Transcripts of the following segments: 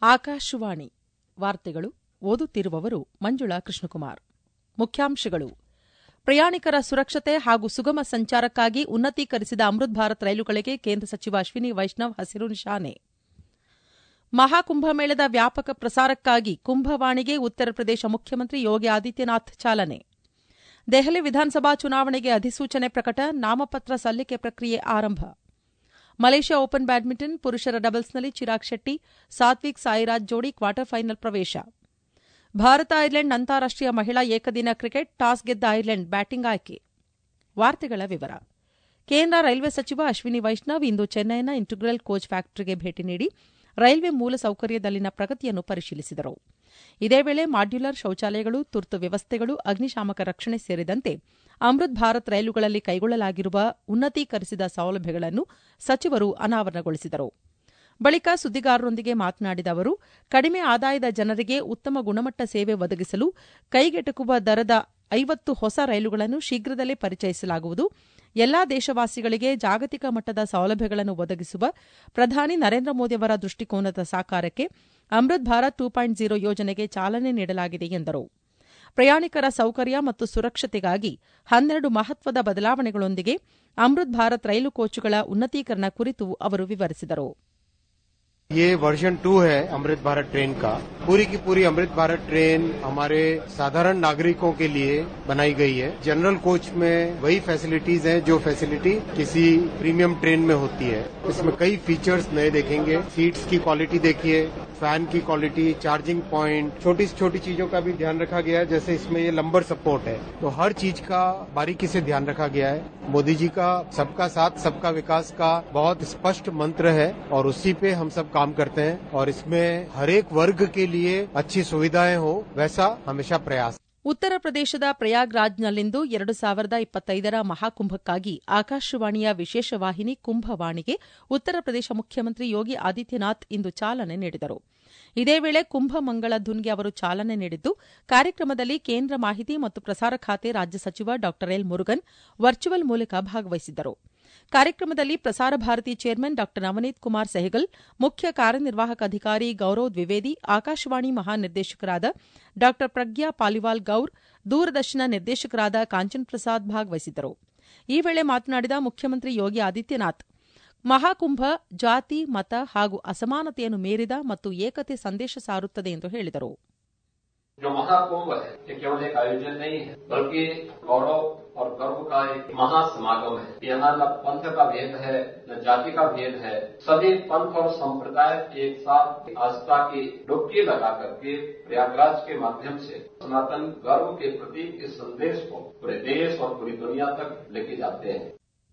ಆಕಾಶವಾಣಿ ವಾರ್ತೆಗಳು ಓದುತ್ತಿರುವವರು ಮಂಜುಳಾ ಕೃಷ್ಣಕುಮಾರ್ ಮುಖ್ಯಾಂಶಗಳು ಪ್ರಯಾಣಿಕರ ಸುರಕ್ಷತೆ ಹಾಗೂ ಸುಗಮ ಸಂಚಾರಕ್ಕಾಗಿ ಉನ್ನತೀಕರಿಸಿದ ಅಮೃತ್ ಭಾರತ್ ರೈಲುಗಳಿಗೆ ಕೇಂದ್ರ ಸಚಿವ ಅಶ್ವಿನಿ ವೈಷ್ಣವ್ ಹಸಿರು ನಿಶಾನೆ ಮಹಾಕುಂಭಮೇಳದ ವ್ಯಾಪಕ ಪ್ರಸಾರಕ್ಕಾಗಿ ಕುಂಭವಾಣಿಗೆ ಉತ್ತರ ಪ್ರದೇಶ ಮುಖ್ಯಮಂತ್ರಿ ಯೋಗಿ ಆದಿತ್ಯನಾಥ್ ಚಾಲನೆ ದೆಹಲಿ ವಿಧಾನಸಭಾ ಚುನಾವಣೆಗೆ ಅಧಿಸೂಚನೆ ಪ್ರಕಟ ನಾಮಪತ್ರ ಸಲ್ಲಿಕೆ ಪ್ರಕ್ರಿಯೆ ಆರಂಭ ಮಲೇಷ್ಯಾ ಓಪನ್ ಬ್ಯಾಡ್ಮಿಂಟನ್ ಪುರುಷರ ಡಬಲ್ಸ್ನಲ್ಲಿ ಚಿರಾಗ್ ಶೆಟ್ಟಿ ಸಾತ್ವಿಕ್ ಸಾಯಿರಾಜ್ ಜೋಡಿ ಕ್ವಾರ್ಟರ್ ಫೈನಲ್ ಪ್ರವೇಶ ಭಾರತ ಐರ್ಲೆಂಡ್ ಅಂತಾರಾಷ್ಟೀಯ ಮಹಿಳಾ ಏಕದಿನ ಕ್ರಿಕೆಟ್ ಟಾಸ್ ಗೆದ್ದ ಐರ್ಲೆಂಡ್ ಬ್ಯಾಟಿಂಗ್ ಆಯ್ಕೆ ವಾರ್ತೆಗಳ ವಿವರ ಕೇಂದ್ರ ರೈಲ್ವೆ ಸಚಿವ ಅಶ್ವಿನಿ ವೈಷ್ಣವ್ ಇಂದು ಚೆನ್ನೈನ ಇಂಟಿಗ್ರಲ್ ಕೋಚ್ ಫ್ಯಾಕ್ಟರಿಗೆ ಭೇಟಿ ನೀಡಿ ರೈಲ್ವೆ ಮೂಲಸೌಕರ್ಯದಲ್ಲಿನ ಪ್ರಗತಿಯನ್ನು ಪರಿಶೀಲಿಸಿದರು ಇದೇ ವೇಳೆ ಮಾಡ್ಯುಲರ್ ಶೌಚಾಲಯಗಳು ತುರ್ತು ವ್ಯವಸ್ಥೆಗಳು ಅಗ್ನಿಶಾಮಕ ರಕ್ಷಣೆ ಸೇರಿದಂತೆ ಅಮೃತ್ ಭಾರತ್ ರೈಲುಗಳಲ್ಲಿ ಕೈಗೊಳ್ಳಲಾಗಿರುವ ಉನ್ನತೀಕರಿಸಿದ ಸೌಲಭ್ಯಗಳನ್ನು ಸಚಿವರು ಅನಾವರಣಗೊಳಿಸಿದರು ಬಳಿಕ ಸುದ್ದಿಗಾರರೊಂದಿಗೆ ಮಾತನಾಡಿದ ಅವರು ಕಡಿಮೆ ಆದಾಯದ ಜನರಿಗೆ ಉತ್ತಮ ಗುಣಮಟ್ಟ ಸೇವೆ ಒದಗಿಸಲು ಕೈಗೆಟುಕುವ ದರದ ಐವತ್ತು ಹೊಸ ರೈಲುಗಳನ್ನು ಶೀಘ್ರದಲ್ಲೇ ಪರಿಚಯಿಸಲಾಗುವುದು ಎಲ್ಲಾ ದೇಶವಾಸಿಗಳಿಗೆ ಜಾಗತಿಕ ಮಟ್ಟದ ಸೌಲಭ್ಯಗಳನ್ನು ಒದಗಿಸುವ ಪ್ರಧಾನಿ ನರೇಂದ್ರ ಮೋದಿಯವರ ದೃಷ್ಟಿಕೋನದ ಸಾಕಾರಕ್ಕೆ Amrit Bharat two point zero ಯೋಜನೆಗೆ ಚಾಲನೆ ನೀಡಲಾಗಿದೆ ಎಂದರು ಪ್ರಯಾಣಿಕರ ಸೌಕರ್ಯ ಮತ್ತು ಸುರಕ್ಷತೆಗಾಗಿ ಹನ್ನೆರಡು ಮಹತ್ವದ ಬದಲಾವಣೆಗಳೊಂದಿಗೆ ಅಮೃತ್ ಭಾರತ್ ರೈಲು ಕೋಚುಗಳ ಉನ್ನತೀಕರಣ ಕುರಿತು ಅವರು ವಿವರಿಸಿದರು ये वर्जन टू है अमृत भारत ट्रेन का पूरी की पूरी अमृत भारत ट्रेन हमारे साधारण नागरिकों के लिए बनाई गई है जनरल कोच में वही फैसिलिटीज हैं जो फैसिलिटी किसी प्रीमियम ट्रेन में होती है इसमें कई फीचर्स नए देखेंगे सीट्स की क्वालिटी देखिए फैन की क्वालिटी चार्जिंग पॉइंट छोटी से छोटी चीजों का भी ध्यान रखा गया है जैसे इसमें ये लंबर सपोर्ट है तो हर चीज का बारीकी से ध्यान रखा गया है मोदी जी का सबका साथ सबका विकास का बहुत स्पष्ट मंत्र है और उसी पे हम सब काम करते हैं और इसमें हर एक वर्ग के लिए अच्छी सुविधाएं हो वैसा हमेशा प्रयास ಉತ್ತರ ಪ್ರದೇಶದ ಪ್ರಯಾಗ್ರಾಜ್ನಲ್ಲಿಂದು ಎರಡು ಸಾವಿರದ ಇಪ್ಪತ್ತೈದರ ಮಹಾಕುಂಭಕ್ಕಾಗಿ ಆಕಾಶವಾಣಿಯ ವಿಶೇಷ ವಾಹಿನಿ ಕುಂಭವಾಣಿಗೆ ಉತ್ತರ ಪ್ರದೇಶ ಮುಖ್ಯಮಂತ್ರಿ ಯೋಗಿ ಆದಿತ್ಯನಾಥ್ ಇಂದು ಚಾಲನೆ ನೀಡಿದರು ಇದೇ ವೇಳೆ ಕುಂಭ ಮಂಗಳ ಧುನ್ಗೆ ಅವರು ಚಾಲನೆ ನೀಡಿದ್ದು ಕಾರ್ಯಕ್ರಮದಲ್ಲಿ ಕೇಂದ್ರ ಮಾಹಿತಿ ಮತ್ತು ಪ್ರಸಾರ ಖಾತೆ ರಾಜ್ಯ ಸಚಿವ ಡಾ ಎಲ್ ಮುರುಗನ್ ವರ್ಚುವಲ್ ಮೂಲಕ ಭಾಗವಹಿಸಿದ್ದರು ಕಾರ್ಯಕ್ರಮದಲ್ಲಿ ಪ್ರಸಾರ ಭಾರತಿ ಚೇರ್ಮನ್ ಡಾ ನವನೀತ್ ಕುಮಾರ್ ಸೆಹಗಲ್ ಮುಖ್ಯ ಕಾರ್ಯನಿರ್ವಾಹಕ ಅಧಿಕಾರಿ ಗೌರವ್ ದ್ವಿವೇದಿ ಆಕಾಶವಾಣಿ ಮಹಾನಿರ್ದೇಶಕರಾದ ಡಾ ಪ್ರಗ್ಯಾ ಪಾಲಿವಾಲ್ ಗೌರ್ ದೂರದರ್ಶನ ನಿರ್ದೇಶಕರಾದ ಕಾಂಚನ್ ಪ್ರಸಾದ್ ಭಾಗವಹಿಸಿದ್ದರು ಈ ವೇಳೆ ಮಾತನಾಡಿದ ಮುಖ್ಯಮಂತ್ರಿ ಯೋಗಿ ಆದಿತ್ಯನಾಥ್ ಮಹಾಕುಂಭ ಜಾತಿ ಮತ ಹಾಗೂ ಅಸಮಾನತೆಯನ್ನು ಮೀರಿದ ಮತ್ತು ಏಕತೆ ಸಂದೇಶ ಸಾರುತ್ತದೆ ಎಂದು ಹೇಳಿದರು जो महाकुंभ है ये केवल एक आयोजन नहीं है बल्कि गौरव और गर्व का एक महासमागम है यहाँ न पंथ का भेद है न जाति का भेद है सभी पंथ और संप्रदाय एक साथ आस्था की डुबकी लगा करके प्रयागराज के माध्यम से सनातन गर्व के प्रति इस संदेश को पूरे देश और पूरी दुनिया तक लेके जाते हैं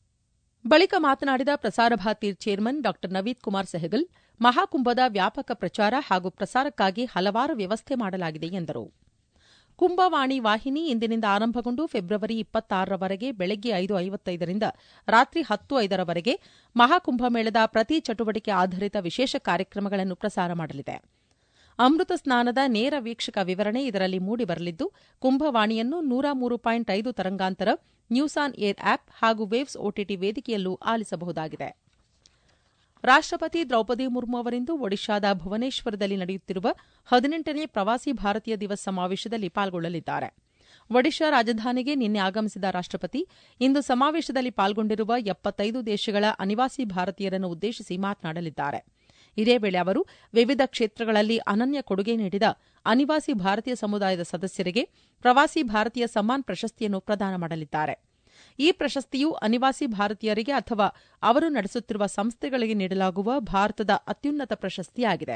ಬಳಿಕ ಮಾತನಾಡಿದ ಪ್ರಸಾರ ಭಾರತಿ ಚೇರ್ಮನ್ ಡಾ ನವೀತ್ ಕುಮಾರ್ ಸೆಹಗಲ್ ಮಹಾಕುಂಭದ ವ್ಯಾಪಕ ಪ್ರಚಾರ ಹಾಗೂ ಪ್ರಸಾರಕ್ಕಾಗಿ ಹಲವಾರು ವ್ಯವಸ್ಥೆ ಮಾಡಲಾಗಿದೆ ಎಂದರು ಕುಂಭವಾಣಿ ವಾಹಿನಿ ಇಂದಿನಿಂದ ಆರಂಭಗೊಂಡು ಫೆಬ್ರವರಿ ಇಪ್ಪತ್ತಾರರವರೆಗೆ ಬೆಳಗ್ಗೆ ಐದು ಐವತ್ತೈದರಿಂದ ರಾತ್ರಿ ಹತ್ತು ಐದರವರೆಗೆ ಮಹಾಕುಂಭಮೇಳದ ಪ್ರತಿ ಚಟುವಟಿಕೆ ಆಧಾರಿತ ವಿಶೇಷ ಕಾರ್ಯಕ್ರಮಗಳನ್ನು ಪ್ರಸಾರ ಮಾಡಲಿದೆ ಅಮೃತ ಸ್ನಾನದ ನೇರ ವೀಕ್ಷಕ ವಿವರಣೆ ಇದರಲ್ಲಿ ಮೂಡಿಬರಲಿದ್ದು ಕುಂಭವಾಣಿಯನ್ನು ನೂರ ಮೂರು ಪಾಯಿಂಟ್ ಐದು ತರಂಗಾಂತರ ನ್ಯೂಸ್ ಆನ್ ಏರ್ ಆಪ್ ಹಾಗೂ ವೇವ್ಸ್ ಒಟಿಟಿ ವೇದಿಕೆಯಲ್ಲೂ ಆಲಿಸಬಹುದಾಗಿದೆ ರಾಷ್ಟಪತಿ ದ್ರೌಪದಿ ಮುರ್ಮು ಅವರಿಂದು ಒಡಿಶಾದ ಭುವನೇಶ್ವರದಲ್ಲಿ ನಡೆಯುತ್ತಿರುವ ಹದಿನೆಂಟನೇ ಪ್ರವಾಸಿ ಭಾರತೀಯ ದಿವಸ್ ಸಮಾವೇಶದಲ್ಲಿ ಪಾಲ್ಗೊಳ್ಳಲಿದ್ದಾರೆ ಒಡಿಶಾ ರಾಜಧಾನಿಗೆ ನಿನ್ನೆ ಆಗಮಿಸಿದ ರಾಷ್ಟಪತಿ ಇಂದು ಸಮಾವೇಶದಲ್ಲಿ ಪಾಲ್ಗೊಂಡಿರುವ ಎಪ್ಪತ್ತೈದು ದೇಶಗಳ ಅನಿವಾಸಿ ಭಾರತೀಯರನ್ನು ಉದ್ದೇಶಿಸಿ ಮಾತನಾಡಲಿದ್ದಾರೆ ಇದೇ ವೇಳೆ ಅವರು ವಿವಿಧ ಕ್ಷೇತ್ರಗಳಲ್ಲಿ ಅನನ್ಯ ಕೊಡುಗೆ ನೀಡಿದ ಅನಿವಾಸಿ ಭಾರತೀಯ ಸಮುದಾಯದ ಸದಸ್ಯರಿಗೆ ಪ್ರವಾಸಿ ಭಾರತೀಯ ಸಮ್ಮಾನ್ ಪ್ರಶಸ್ತಿಯನ್ನು ಪ್ರದಾನ ಮಾಡಲಿದ್ದಾರೆ ಈ ಪ್ರಶಸ್ತಿಯು ಅನಿವಾಸಿ ಭಾರತೀಯರಿಗೆ ಅಥವಾ ಅವರು ನಡೆಸುತ್ತಿರುವ ಸಂಸ್ಥೆಗಳಿಗೆ ನೀಡಲಾಗುವ ಭಾರತದ ಅತ್ಯುನ್ನತ ಪ್ರಶಸ್ತಿಯಾಗಿದೆ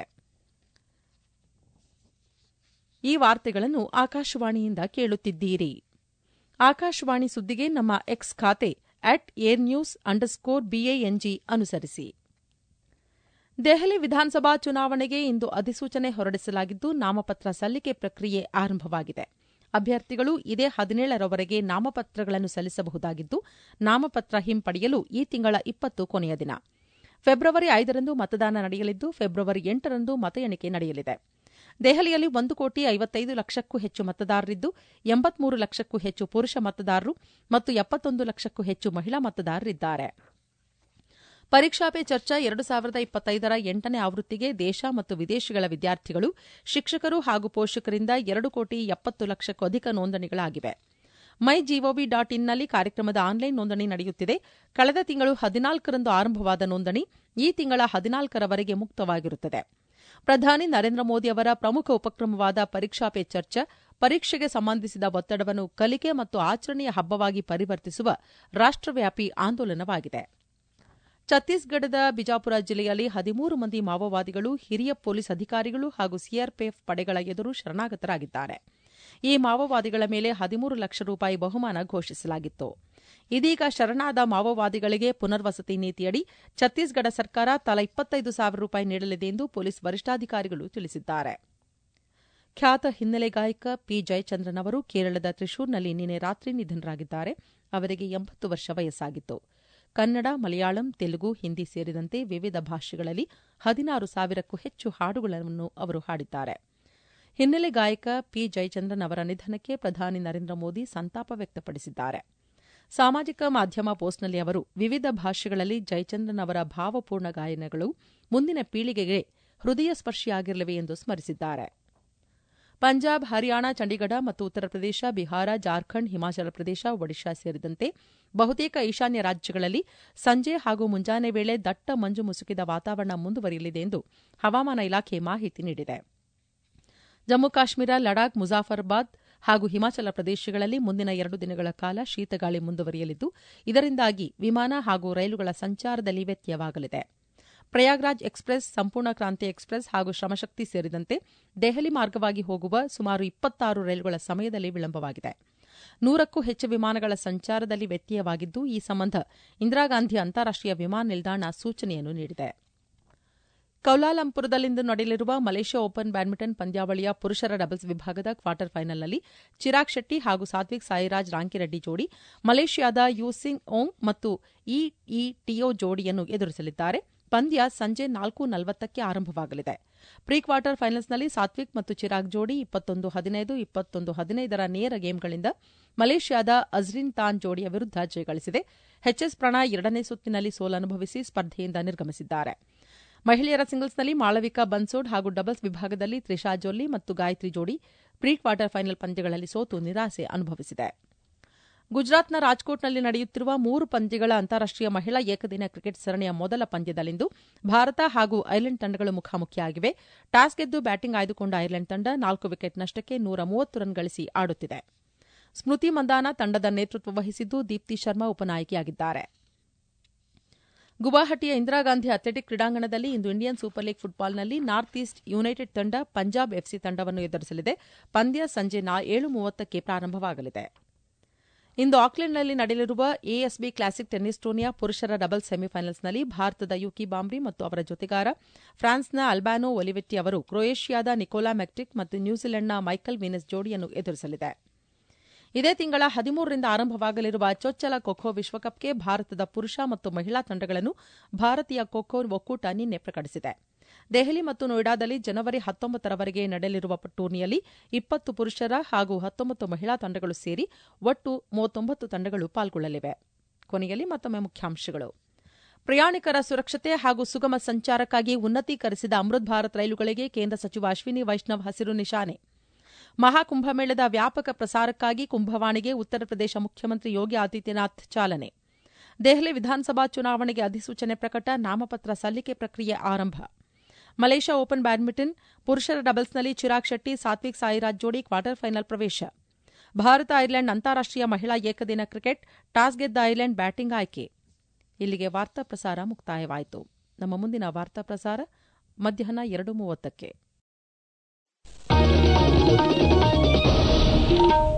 ಈ ವಾರ್ತೆಗಳನ್ನು ಆಕಾಶವಾಣಿಯಿಂದ ಕೇಳುತ್ತಿದ್ದೀರಿ ಆಕಾಶವಾಣಿ ಸುದ್ದಿಗೆ ನಮ್ಮ ಎಕ್ಸ್ ಖಾತೆ at air news underscore B A N G ಅನುಸರಿಸಿ ದೆಹಲಿ ವಿಧಾನಸಭಾ ಚುನಾವಣೆಗೆ ಇಂದು ಅಧಿಸೂಚನೆ ಹೊರಡಿಸಲಾಗಿದ್ದು ನಾಮಪತ್ರ ಸಲ್ಲಿಕೆ ಪ್ರಕ್ರಿಯೆ ಆರಂಭವಾಗಿದೆ ಅಭ್ಯರ್ಥಿಗಳು ಇದೇ ಹದಿನೇಳರವರೆಗೆ ನಾಮಪತ್ರಗಳನ್ನು ಸಲ್ಲಿಸಬಹುದಾಗಿದ್ದು ನಾಮಪತ್ರ ಹಿಂಪಡೆಯಲು ಈ ತಿಂಗಳ ಇಪ್ಪತ್ತು ಕೊನೆಯ ದಿನ ಫೆಬ್ರವರಿ ಐದರಂದು ಮತದಾನ ನಡೆಯಲಿದ್ದು ಫೆಬ್ರವರಿ ಎಂಟರಂದು ಮತ ಎಣಿಕೆ ನಡೆಯಲಿದೆ ದೆಹಲಿಯಲ್ಲಿ ಒಂದು ಕೋಟಿ ಐವತ್ತೈದು ಲಕ್ಷಕ್ಕೂ ಹೆಚ್ಚು ಮತದಾರರಿದ್ದು ಎಂಬತ್ಮೂರು ಲಕ್ಷಕ್ಕೂ ಹೆಚ್ಚು ಪುರುಷ ಮತದಾರರು ಮತ್ತು ಎಪ್ಪತ್ತೊಂದು ಲಕ್ಷಕ್ಕೂ ಹೆಚ್ಚು ಮಹಿಳಾ ಮತದಾರರಿದ್ದಾರೆ ಪರೀಕ್ಷಾ ಪೇ ಚರ್ಚಾ ಎರಡು ಸಾವಿರದ ಇಪ್ಪತ್ತೈದರ ಎಂಟನೇ ಆವೃತ್ತಿಗೆ ದೇಶ ಮತ್ತು ವಿದೇಶಗಳ ವಿದ್ಯಾರ್ಥಿಗಳು ಶಿಕ್ಷಕರು ಹಾಗೂ ಪೋಷಕರಿಂದ ಎರಡು ಕೋಟಿ ಎಪ್ಪತ್ತು ಲಕ್ಷಕ್ಕೂ ಅಧಿಕ ನೋಂದಣಿಗಳಾಗಿವೆ ಮೈ ಜಿಒವಿ ಡಾಟ್ ಇನ್ನಲ್ಲಿ ಕಾರ್ಯಕ್ರಮದ ಆನ್ಲೈನ್ ನೋಂದಣಿ ನಡೆಯುತ್ತಿದೆ ಕಳೆದ ತಿಂಗಳು ಹದಿನಾಲ್ಕರಂದು ಆರಂಭವಾದ ನೋಂದಣಿ ಈ ತಿಂಗಳ ಹದಿನಾಲ್ಕರವರೆಗೆ ಮುಕ್ತವಾಗಿರುತ್ತದೆ ಪ್ರಧಾನಿ ನರೇಂದ್ರ ಮೋದಿ ಅವರ ಪ್ರಮುಖ ಉಪಕ್ರಮವಾದ ಪರೀಕ್ಷಾ ಪೇ ಚರ್ಚಾ ಪರೀಕ್ಷೆಗೆ ಸಂಬಂಧಿಸಿದ ಒತ್ತಡವನ್ನು ಕಲಿಕೆ ಮತ್ತು ಆಚರಣೆಯ ಹಬ್ಬವಾಗಿ ಪರಿವರ್ತಿಸುವ ರಾಷ್ಟವ್ಯಾಪಿ ಆಂದೋಲನವಾಗಿದೆ ಛತ್ತೀಸ್ಗಢದ ಬಿಜಾಪುರ ಜಿಲ್ಲೆಯಲ್ಲಿ ಹದಿಮೂರು ಮಂದಿ ಮಾವೋವಾದಿಗಳು ಹಿರಿಯ ಪೊಲೀಸ್ ಅಧಿಕಾರಿಗಳು ಹಾಗೂ ಸಿಆರ್ಪಿಎಫ್ ಪಡೆಗಳ ಎದುರು ಶರಣಾಗತರಾಗಿದ್ದಾರೆ ಈ ಮಾವೋವಾದಿಗಳ ಮೇಲೆ ಹದಿಮೂರು ಲಕ್ಷ ರೂಪಾಯಿ ಬಹುಮಾನ ಘೋಷಿಸಲಾಗಿತ್ತು ಇದೀಗ ಶರಣಾದ ಮಾವೋವಾದಿಗಳಿಗೆ ಪುನರ್ವಸತಿ ನೀತಿಯಡಿ ಛತ್ತೀಸ್ಗಢ ಸರ್ಕಾರ ತಲಾ ಇಪ್ಪತ್ತೈದು ಸಾವಿರ ರೂಪಾಯಿ ನೀಡಲಿದೆ ಎಂದು ಪೊಲೀಸ್ ವರಿಷ್ಠಾಧಿಕಾರಿಗಳು ತಿಳಿಸಿದ್ದಾರೆ ಖ್ಯಾತ ಹಿನ್ನೆಲೆ ಗಾಯಕ ಪಿ ಜಯಚಂದ್ರನ್ ಅವರು ಕೇರಳದ ತ್ರಿಶೂರ್ನಲ್ಲಿ ನಿನ್ನೆ ರಾತ್ರಿ ನಿಧನರಾಗಿದ್ದಾರೆ ಅವರಿಗೆ ಎಂಬತ್ತು ವರ್ಷ ವಯಸ್ಸಾಗಿತ್ತು ಕನ್ನಡ ಮಲಯಾಳಂ ತೆಲುಗು ಹಿಂದಿ ಸೇರಿದಂತೆ ವಿವಿಧ ಭಾಷೆಗಳಲ್ಲಿ ಹದಿನಾರು ಸಾವಿರಕ್ಕೂ ಹೆಚ್ಚು ಹಾಡುಗಳನ್ನು ಅವರು ಹಾಡಿದ್ದಾರೆ ಹಿನ್ನೆಲೆ ಗಾಯಕ ಪಿ ಜಯಚಂದ್ರನ್ ಅವರ ನಿಧನಕ್ಕೆ ಪ್ರಧಾನಿ ನರೇಂದ್ರ ಮೋದಿ ಸಂತಾಪ ವ್ಯಕ್ತಪಡಿಸಿದ್ದಾರೆ ಸಾಮಾಜಿಕ ಮಾಧ್ಯಮ ಪೋಸ್ಟ್ನಲ್ಲಿ ಅವರು ವಿವಿಧ ಭಾಷೆಗಳಲ್ಲಿ ಜಯಚಂದ್ರನ್ ಅವರ ಭಾವಪೂರ್ಣ ಗಾಯನಗಳು ಮುಂದಿನ ಪೀಳಿಗೆಗೆ ಹೃದಯ ಸ್ಪರ್ಶಿಯಾಗಿರಲಿವೆ ಎಂದು ಸ್ಮರಿಸಿದ್ದಾರೆ ಪಂಜಾಬ್ ಹರಿಯಾಣ ಚಂಡೀಗಢ ಮತ್ತು ಉತ್ತರ ಪ್ರದೇಶ ಬಿಹಾರ ಜಾರ್ಖಂಡ್ ಹಿಮಾಚಲ ಪ್ರದೇಶ ಒಡಿಶಾ ಸೇರಿದಂತೆ ಬಹುತೇಕ ಈಶಾನ್ಯ ರಾಜ್ಯಗಳಲ್ಲಿ ಸಂಜೆ ಹಾಗೂ ಮುಂಜಾನೆ ವೇಳೆ ದಟ್ಟ ಮಂಜು ಮುಸುಕಿದ ವಾತಾವರಣ ಮುಂದುವರಿಯಲಿದೆ ಎಂದು ಹವಾಮಾನ ಇಲಾಖೆ ಮಾಹಿತಿ ನೀಡಿದೆ ಜಮ್ಮು ಕಾಶ್ಮೀರ ಲಡಾಖ್ ಮುಜಾಫರ್ಬಾದ್ ಹಾಗೂ ಹಿಮಾಚಲ ಪ್ರದೇಶಗಳಲ್ಲಿ ಮುಂದಿನ ಎರಡು ದಿನಗಳ ಕಾಲ ಶೀತಗಾಳಿ ಮುಂದುವರಿಯಲಿದ್ದು ಇದರಿಂದಾಗಿ ವಿಮಾನ ಹಾಗೂ ರೈಲುಗಳ ಸಂಚಾರದಲ್ಲಿ ವ್ಯತ್ಯಯವಾಗಲಿದೆ ಪ್ರಯಾಗ್ರಾಜ್ ಎಕ್ಸ್ಪ್ರೆಸ್ ಸಂಪೂರ್ಣ ಕ್ರಾಂತಿ ಎಕ್ಸ್ಪ್ರೆಸ್ ಹಾಗೂ ಶ್ರಮಶಕ್ತಿ ಸೇರಿದಂತೆ ದೆಹಲಿ ಮಾರ್ಗವಾಗಿ ಹೋಗುವ ಸುಮಾರು ಇಪ್ಪತ್ತಾರು ರೈಲುಗಳ ಸಮಯದಲ್ಲಿ ವಿಳಂಬವಾಗಿದೆ ನೂರಕ್ಕೂ ಹೆಚ್ಚು ವಿಮಾನಗಳ ಸಂಚಾರದಲ್ಲಿ ವ್ಯತ್ಯಯವಾಗಿದ್ದು ಈ ಸಂಬಂಧ ಇಂದಿರಾಗಾಂಧಿ ಅಂತಾರಾಷ್ಟೀಯ ವಿಮಾನ ನಿಲ್ದಾಣ ಸೂಚನೆಯನ್ನು ನೀಡಿದೆ ಕೌಲಾಲಂಪುರದಲ್ಲಿಂದು ನಡೆಯಲಿರುವ ಮಲೇಷ್ಯಾ ಓಪನ್ ಬ್ಯಾಡ್ಮಿಂಟನ್ ಪಂದ್ಯಾವಳಿಯ ಪುರುಷರ ಡಬಲ್ಸ್ ವಿಭಾಗದ ಕ್ವಾರ್ಟರ್ ಫೈನಲ್ನಲ್ಲಿ ಚಿರಾಗ್ ಶೆಟ್ಟಿ ಹಾಗೂ ಸಾತ್ವಿಕ್ ಸಾಯಿರಾಜ್ ರಾಂಕಿರೆಡ್ಡಿ ಜೋಡಿ ಮಲೇಷ್ಯಾದ ಯೂಸಿಂಗ್ ಓಂಗ್ ಮತ್ತು ಇ ಇ ಟಿಯೋ ಜೋಡಿಯನ್ನು ಎದುರಿಸಲಿದ್ದಾರೆ ಪಂದ್ಯ ಸಂಜೆ ನಾಲ್ಕು ನಲವತ್ತಕ್ಕೆ ಆರಂಭವಾಗಲಿದೆ ಪ್ರೀ ಕ್ವಾರ್ಟರ್ ಫೈನಲ್ಸ್ನಲ್ಲಿ ಸಾತ್ವಿಕ್ ಮತ್ತು ಚಿರಾಗ್ ಜೋಡಿ ಇಪ್ಪತ್ತೊಂದು ಹದಿನೈದು ಇಪ್ಪತ್ತೊಂದು ಹದಿನೈದರ ನೇರ ಗೇಮ್ಗಳಿಂದ ಮಲೇಷ್ಯಾದ ಅಜ್ರಿನ್ ತಾನ್ ಜೋಡಿಯ ವಿರುದ್ಧ ಜಯಗಳಿಸಿದೆ ಎಚ್ಎಸ್ ಪ್ರಣಯ್ ಎರಡನೇ ಸುತ್ತಿನಲ್ಲಿ ಸೋಲನುಭವಿಸಿ ಸ್ಪರ್ಧೆಯಿಂದ ನಿರ್ಗಮಿಸಿದ್ದಾರೆ ಮಹಿಳೆಯರ ಸಿಂಗಲ್ಸ್ನಲ್ಲಿ ಮಾಳವಿಕಾ ಬನ್ಸೋಡ್ ಹಾಗೂ ಡಬಲ್ಸ್ ವಿಭಾಗದಲ್ಲಿ ತ್ರಿಷಾ ಜೊಲ್ಲಿ ಮತ್ತು ಗಾಯತ್ರಿ ಜೋಡಿ ಪ್ರೀ ಕ್ವಾರ್ಟರ್ ಫೈನಲ್ ಪಂದ್ಯಗಳಲ್ಲಿ ಸೋತು ನಿರಾಸೆ ಅನುಭವಿಸಿದೆ ಗುಜರಾತ್ನ ರಾಜ್ಕೋಟ್ನಲ್ಲಿ ನಡೆಯುತ್ತಿರುವ ಮೂರು ಪಂದ್ಯಗಳ ಅಂತಾರಾಷ್ಟೀಯ ಮಹಿಳಾ ಏಕದಿನ ಕ್ರಿಕೆಟ್ ಸರಣಿಯ ಮೊದಲ ಪಂದ್ಯದಲ್ಲಿಂದು ಭಾರತ ಹಾಗೂ ಐರ್ಲೆಂಡ್ ತಂಡಗಳು ಮುಖಾಮುಖಿಯಾಗಿವೆ ಟಾಸ್ ಗೆದ್ದು ಬ್ಯಾಟಿಂಗ್ ಆಯ್ದುಕೊಂಡ ಐರ್ಲೆಂಡ್ ತಂಡ ನಾಲ್ಕು ವಿಕೆಟ್ ನಷ್ಟಕ್ಕೆ ನೂರ ಮೂವತ್ತು ರನ್ ಗಳಿಸಿ ಆಡುತ್ತಿದೆ ಸ್ಮೃತಿ ಮಂದಾನ ತಂಡದ ನೇತೃತ್ವ ವಹಿಸಿದ್ದು ದೀಪ್ತಿ ಶರ್ಮಾ ಉಪನಾಯಕಿಯಾಗಿದ್ದಾರೆ ಗುವಾಹಟಿಯ ಇಂದಿರಾಗಾಂಧಿ ಅಥ್ಲೆಟಿಕ್ ಕ್ರೀಡಾಂಗಣದಲ್ಲಿ ಇಂದು ಇಂಡಿಯನ್ ಸೂಪರ್ ಲೀಗ್ ಫುಟ್ಬಾಲ್ನಲ್ಲಿ ನಾರ್ತ್ ಈಸ್ಟ್ ಯುನೈಟೆಡ್ ತಂಡ ಪಂಜಾಬ್ ಎಫ್ಸಿ ತಂಡವನ್ನು ಎದುರಿಸಲಿದೆ ಪಂದ್ಯ ಸಂಜೆ ಏಳು ಮೂವತ್ತಕ್ಕೆ ಪ್ರಾರಂಭವಾಗಲಿದೆ ಇಂದು ಆಕ್ಲೆಂಡ್ನಲ್ಲಿ ನಡೆಯಲಿರುವ ಎಎಸ್ಬಿ ಕ್ಲಾಸಿಕ್ ಟೆನ್ನಿಸ್ ಟೂರ್ನಿಯ ಪುರುಷರ ಡಬಲ್ಸ್ ಸೆಮಿಫೈನಲ್ಸ್ನಲ್ಲಿ ಭಾರತದ ಯುಕಿ ಬಾಂಬ್ರಿ ಮತ್ತು ಅವರ ಜೊತೆಗಾರ ಫ್ರಾನ್ಸ್ನ ಅಲ್ಬಾನೋ ಒಲಿವೆಟ್ಟಿ ಅವರು ಕ್ರೊಯೇಷಿಯಾದ ನಿಕೋಲಾ ಮೆಕ್ಟಿಕ್ ಮತ್ತು ನ್ಯೂಜಿಲೆಂಡ್ನ ಮೈಕಲ್ ವೀನಸ್ ಜೋಡಿಯನ್ನು ಎದುರಿಸಲಿದೆ ಇದೇ ತಿಂಗಳ ಹದಿಮೂರರಿಂದ ಆರಂಭವಾಗಲಿರುವ ಚೊಚ್ಚಲ ಖೋಖೋ ವಿಶ್ವಕಪ್ಗೆ ಭಾರತದ ಪುರುಷ ಮತ್ತು ಮಹಿಳಾ ತಂಡಗಳನ್ನು ಭಾರತೀಯ ಖೋಖೋ ಒಕ್ಕೂಟ ನಿನ್ನೆ ಪ್ರಕಟಿಸಿದೆ ದೆಹಲಿ ಮತ್ತು ನೋಯ್ಡಾದಲ್ಲಿ ಜನವರಿ ಹತ್ತೊಂಬತ್ತರವರೆಗೆ ನಡೆಯಲಿರುವ ಟೂರ್ನಿಯಲ್ಲಿ ಇಪ್ಪತ್ತು ಪುರುಷರ ಹಾಗೂ ಹತ್ತೊಂಬತ್ತು ಮಹಿಳಾ ತಂಡಗಳು ಸೇರಿ ಒಟ್ಟು ಮೂವತ್ತೊಂಬತ್ತು ತಂಡಗಳು ಪಾಲ್ಗೊಳ್ಳಲಿವೆ ಕೊನೆಯಲ್ಲಿ ಮತ್ತೊಮ್ಮೆ ಮುಖ್ಯಾಂಶಗಳು ಪ್ರಯಾಣಿಕರ ಸುರಕ್ಷತೆ ಹಾಗೂ ಸುಗಮ ಸಂಚಾರಕ್ಕಾಗಿ ಉನ್ನತೀಕರಿಸಿದ ಅಮೃತ್ ಭಾರತ್ ರೈಲುಗಳಿಗೆ ಕೇಂದ್ರ ಸಚಿವ ಅಶ್ವಿನಿ ವೈಷ್ಣವ್ ಹಸಿರು ನಿಶಾನೆ ಮಹಾಕುಂಭಮೇಳದ ವ್ಯಾಪಕ ಪ್ರಸಾರಕ್ಕಾಗಿ ಕುಂಭವಾಣಿಗೆ ಉತ್ತರ ಪ್ರದೇಶ ಮುಖ್ಯಮಂತ್ರಿ ಯೋಗಿ ಆದಿತ್ಯನಾಥ್ ಚಾಲನೆ ದೆಹಲಿ ವಿಧಾನಸಭಾ ಚುನಾವಣೆಗೆ ಅಧಿಸೂಚನೆ ಪ್ರಕಟ ನಾಮಪತ್ರ ಸಲ್ಲಿಕೆ ಪ್ರಕ್ರಿಯೆ ಆರಂಭ ಮಲೇಷ್ಯಾ ಓಪನ್ ಬ್ಯಾಡ್ಮಿಂಟನ್ ಪುರುಷರ ಡಬಲ್ಸ್ನಲ್ಲಿ ಚಿರಾಗ್ ಶೆಟ್ಟಿ ಸಾತ್ವಿಕ್ ಸಾಯಿರಾಜ್ ಜೋಡಿ ಕ್ವಾರ್ಟರ್ ಫೈನಲ್ ಪ್ರವೇಶ ಭಾರತ ಐರ್ಲೆಂಡ್ ಅಂತಾರಾಷ್ಟೀಯ ಮಹಿಳಾ ಏಕದಿನ ಕ್ರಿಕೆಟ್ ಟಾಸ್ ಗೆದ್ದ ಐರ್ಲೆಂಡ್ ಬ್ಯಾಟಿಂಗ್ ಆಯ್ಕೆ ಇಲ್ಲಿಗೆ ವಾರ್ತಾ ಪ್ರಸಾರ ಮುಕ್ತಾಯವಾಯಿತು ನಮ್ಮ ಮುಂದಿನ ವಾರ್ತಾ ಪ್ರಸಾರ ಮಧ್ಯಾಹ್ನ ಎರಡು ಮೂವತ್ತಕ್ಕೆ